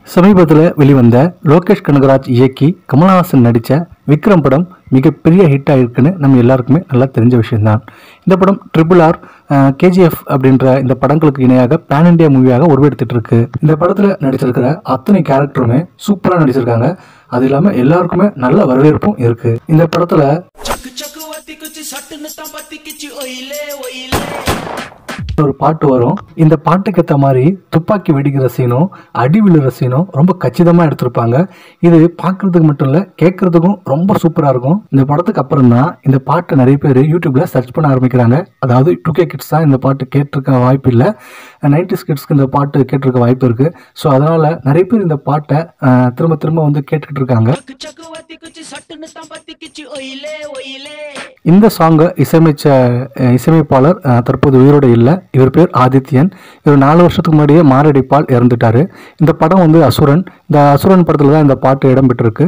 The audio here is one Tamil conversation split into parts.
சமீபத்தில் வெளிவந்த லோகேஷ் கனகராஜ் இயக்கி கமலஹாசன் நடித்த விக்ரம் படம் மிகப்பெரிய ஹிட் ஆயிருக்குன்னு நம்ம எல்லாருக்குமே நல்லா தெரிஞ்ச விஷயம்தான் இந்த படம் ட்ரிபிள் ஆர் கேஜிஎஃப் அப்படின்ற இந்த படங்களுக்கு இணையாக பேன் இண்டியா மூவியாக உருவெடுத்துட்டு இருக்கு இந்த படத்தில் நடிச்சிருக்கிற அத்தனை கேரக்டருமே சூப்பராக நடிச்சிருக்காங்க அது இல்லாமல் எல்லாருக்குமே நல்ல வரவேற்பும் இருக்கு இந்த படத்தில் ਚੱਕ ਚੱਕ ਵਤੀ ਕੁਝ ਸੱਟ ਨ ਤਾਂ ਪਤੀ ਕਿਚ ਓਇਲੇ ਓਇਲੇ ஒரு பாட்டு வரும் இந்த பாட்டுக்கு ஏற்ற மாதிரி துப்பாக்கி வெடிக்கிற சீனும் அடி விழுற சீனும் ரொம்ப கச்சிதமாக எடுத்திருப்பாங்க இது பார்க்கறதுக்கு மட்டும் இல்லை கேட்கறதுக்கும் ரொம்ப சூப்பராக இருக்கும் இந்த படத்துக்கு அப்புறம் தான் இந்த பாட்டை நிறைய பேர் யூடியூப்ல சர்ச் பண்ண ஆரம்பிக்கிறாங்க அதாவது டூ கே கிட்ஸ் தான் இந்த பாட்டு கேட்டிருக்க வாய்ப்பு இல்லை நைன்டிஸ் கிட்ஸ்க்கு இந்த பாட்டு கேட்டிருக்க வாய்ப்பு இருக்கு ஸோ அதனால நிறைய பேர் இந்த பாட்டை அஹ், திரும்ப திரும்ப வந்து கேட்டுக்கிட்டு இருக்காங்க ਚੱਕ ਚੱਕ ਵਤੀ ਕੁਝ ਸੱਟ ਨ ਤਾਂ ਪਤੀ ਕਿਚ ਓਇਲੇ ਓਇਲੇ இந்த சாங்கை இசையமைச்ச அஹ், இசையமைப்பாளர் அஹ், தற்போது உயிரோடு இல்லை இவர் பேர் ஆதித்யன் இவர் நாலு வருஷத்துக்கு முன்னாடியே மாரடைப்பால் இறந்துட்டாரு இந்த படம் வந்து அசுரன் இந்த அசுரன் படத்தில் தான் இந்த பாட்டு இடம்பெற்றிருக்கு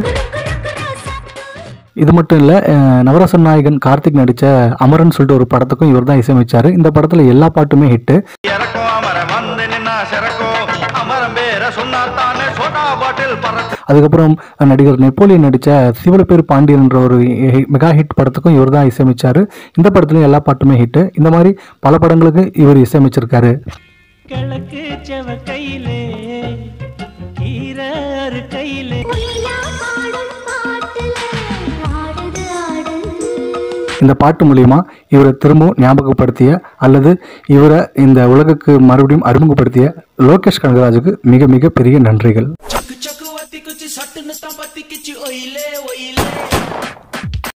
இது மட்டும் இல்லை நவரசன் நாயகன் கார்த்திக் நடித்த அமரன் சொல்லிட்டு ஒரு படத்துக்கும் இவர் தான் இசையமைச்சார் இந்த படத்தில் எல்லா பாட்டுமே ஹிட்டு ಎರಕೋ ಅಮರ ಮಂದೆ ನಿನ್ನ ಸೆರಕೋ ಅಮರ ಬೇರ ಸುಣ್ಣಾತಾನೆ ಸೋಟಾ ಬಾಟಿಲ್ ಪರಚ அதுக்கப்புறம் நடிகர் நெப்போலியன் நடித்த சிவலப்பேர் பாண்டியன்ற ஒரு ஹி- மெகா ஹிட் படத்துக்கும் இவர் தான் இசையமைச்சார் இந்த படத்துலையும் எல்லா பாட்டுமே ஹிட்டு இந்த மாதிரி பல படங்களுக்கு இவர் இசையமைச்சிருக்காரு கிழக்கு செவ கையிலே கீரர் கையிலே ஒயிலா பாடும் பாட்டுல ஆடுது ஆடு இந்த பாட்டு மூலியமா இவரை திரும்பவும் ஞாபகப்படுத்திய அல்லது இவரை இந்த உலகுக்கு மறுபடியும் அறிமுகப்படுத்திய லோகேஷ் கனகராஜுக்கு மிக மிக பெரிய நன்றிகள் ਚੱਕ ਚੱਕ ਵਤੀ ਕੁਝ ਸੱਟ ਨ ਤਾਂ ਪਤੀ ਕਿਚ ਓਇਲੇ ਓਇਲੇ